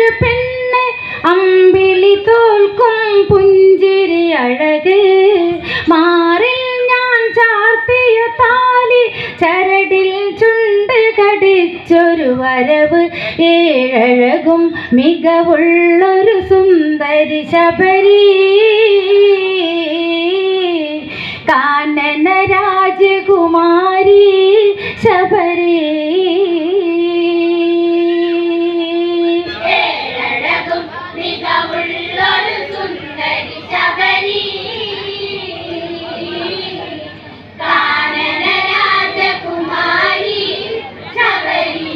പെണ്ണ് അമ്പിളി തോൽക്കും പുഞ്ചിരി അഴക് മാറിൽ ഞാൻ ചാർത്തിയ താലി ചരടിൽ ചുണ്ട് കടിച്ചൊരു വരവ് ഏഴഴകും മികവുള്ളൊരു സുന്ദരി ശബരി കാനന രാജകുമാരി ശബരി ഏഴഴകും മികവുള്ളൊരു സുന്ദരി ശബരി കാനന രാജകുമാരി ശബരി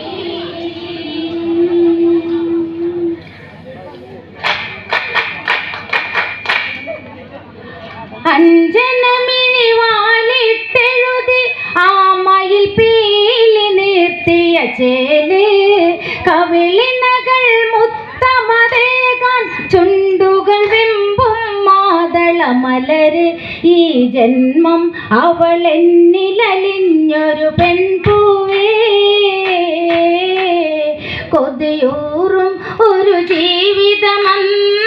അഞ്ജനമിനി വാലിട്ടെഴുതി ആമയിൽ പീലി നിർത്തിയ ചേല് കവിളിനകൾ മുത്തമതേകാൻ ചുണ്ടുകൾ വെമ്പും മാതള മലര് ഈ ജന്മം അവൾ എന്നിലലിഞ്ഞൊരു പെൺപൂവേ കൊതിയൂറും ഒരു ജീവിതമന്ന്